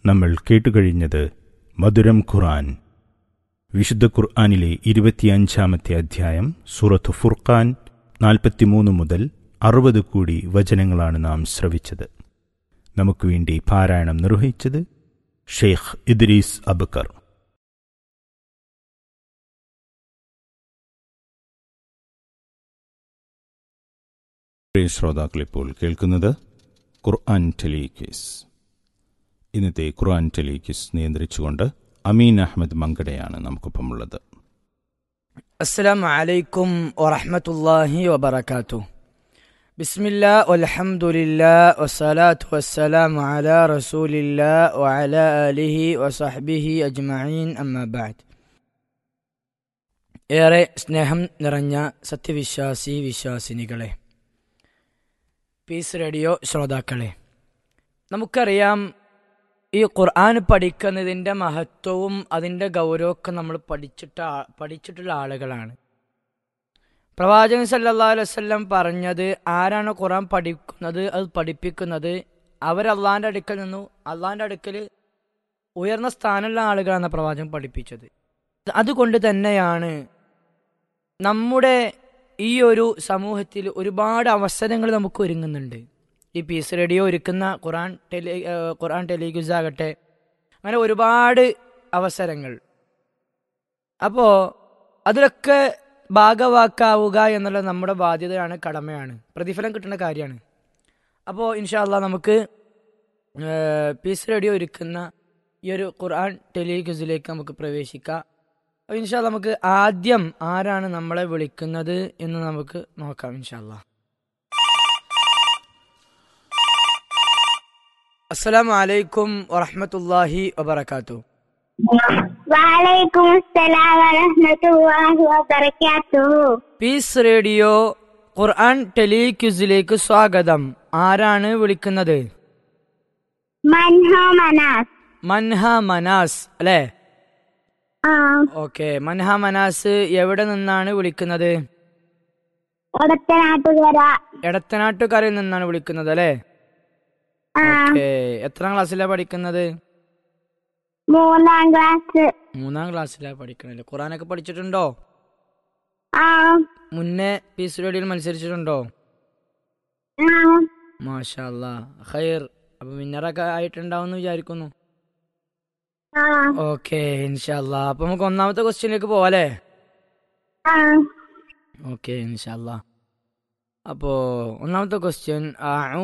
നമ്മൾ കേട്ടുകഴിഞ്ഞത് മധുരം ഖുർആൻ വിശുദ്ധ ഖുർആനിലെ ഇരുപത്തിയഞ്ചാമത്തെ അധ്യായം സൂറത്ത് ഫുർഖാൻ നാൽപ്പത്തിമൂന്ന് മുതൽ അറുപത് കൂടി വചനങ്ങളാണ് നാം ശ്രവിച്ചത് നമുക്ക് വേണ്ടി പാരായണം നിർവഹിച്ചത് ഷെയ്ഖ് ഇദ്രീസ് അബക്കർ പ്രിയ ശ്രോതാക്കളിപ്പോൾ കേൾക്കുന്നത് ഖുർആൻ ടെലിക്വിസ് ഇന്നത്തെ ഖുർആൻ ടെലിക്വിസ് നിയന്ത്രിച്ചുകൊണ്ട് അമീൻ അഹമ്മദ് മങ്കടയാണ് നമുക്കൊപ്പമുള്ളത് السلام عليكم ورحمة الله وبركاته بسم الله والحمد لله والصلاة والسلام على رسول الله وعلى آله وصحبه أجمعين أما بعد ഏറെ സ്നേഹം നിറഞ്ഞ സത്യവിശ്വാസി വിശ്വാസിനികളെ പീസ് റേഡിയോ ശ്രോതാക്കളെ നമുക്കറിയാം ഈ ഖുർആൻ പഠിക്കുന്നതിൻ്റെ മഹത്വവും അതിൻ്റെ ഗൗരവമൊക്കെ നമ്മൾ പഠിച്ചിട്ട ആ- പഠിച്ചിട്ടുള്ള ആളുകളാണ് പ്രവാചകൻ സല്ലല്ലാഹു അലൈഹി വസല്ലം പറഞ്ഞത് ആരാണ് ഖുർആൻ പഠിക്കുന്നത് അത് പഠിപ്പിക്കുന്നത് അവർ അള്ളാഹിൻ്റെ അടുക്കൽ നിന്നു അള്ളാഹിൻ്റെ അടുക്കൽ ഉയർന്ന സ്ഥാനമുള്ള ആളുകളാണ് പ്രവാചകൻ പഠിപ്പിച്ചത് അതുകൊണ്ട് തന്നെയാണ് നമ്മുടെ ഈ ഒരു സമൂഹത്തിൽ ഒരുപാട് അവസരങ്ങൾ നമുക്ക് ഒരുങ്ങുന്നുണ്ട് ഈ പീസ് റേഡിയോ ഒരുക്കുന്ന ഖുറാൻ ടെലി ഏഹ് ഖുറാൻ ടെലിഗ്യൂസ് ആകട്ടെ അങ്ങനെ ഒരുപാട് അവസരങ്ങൾ അപ്പോൾ അതിലൊക്കെ ഭാഗവാക്കാവുക എന്നുള്ളത് നമ്മുടെ ബാധ്യതയാണ് കടമയാണ് പ്രതിഫലം കിട്ടുന്ന കാര്യമാണ് അപ്പോൾ ഇൻഷാല്ല നമുക്ക് ഏഹ് പീസ് റേഡിയോ ഒരുക്കുന്ന ഈ ഒരു ഖുർആൻ ടെലിഗ്യൂസിലേക്ക് നമുക്ക് പ്രവേശിക്കാം അപ്പോൾ ഇൻഷാല്ല നമുക്ക് ആദ്യം ആരാണ് നമ്മളെ വിളിക്കുന്നത് എന്ന് നമുക്ക് നോക്കാം ഇൻഷാല്ല അസ്സലാമു അലൈക്കും വറഹ്മത്തുള്ളാഹി വബറകാതുഹു وعليكم السلام ورحمة الله وبركاته പീസ് റേഡിയോ ഖുർആൻ ടെലിക്യൂസിലേക്ക് സ്വാഗതം ആരാണ് വിളിക്കുന്നത് من هو مناس മൻഹ മനാസ് അല്ലേ آه ഓക്കെ മൻഹ മനാസ് എവിടെ നിന്നാണ് വിളിക്കുന്നത് ഒടത്തനാട്ടുകര എടത്തനാട്ടുകരയിൽ നിന്നാണ് വിളിക്കുന്നത് അല്ലേ ആ ഓക്കെ എത്രാം ക്ലാസ്സിലാണ് പഠിക്കുന്നത് മൂന്നാം ക്ലാസ് മൂന്നാം ക്ലാസ്സിലാണ് പഠിക്കണല്ലേ ഖുറാനൊക്കെ പഠിച്ചിട്ടുണ്ടോ ആ മുന്നേ പീസ് റേഡിയോയിൽ മത്സരിച്ചിട്ടുണ്ടോ ആ മാഷാ അല്ലാ ഖൈർ അപ്പൊ വിന്നറൊക്കെ ആയിട്ടുണ്ടാവും വിചാരിക്കുന്നു ആ ഓക്കെ ഇൻഷാല്ല അപ്പൊ നമുക്ക് ഒന്നാമത്തെ ക്വസ്റ്റ്യനിലേക്ക് പോവാല്ലേ ആ ഓക്കെ ഇൻഷാല്ല അപ്പോ ഒന്നാമത്തെ ക്വസ്റ്റ്യൻ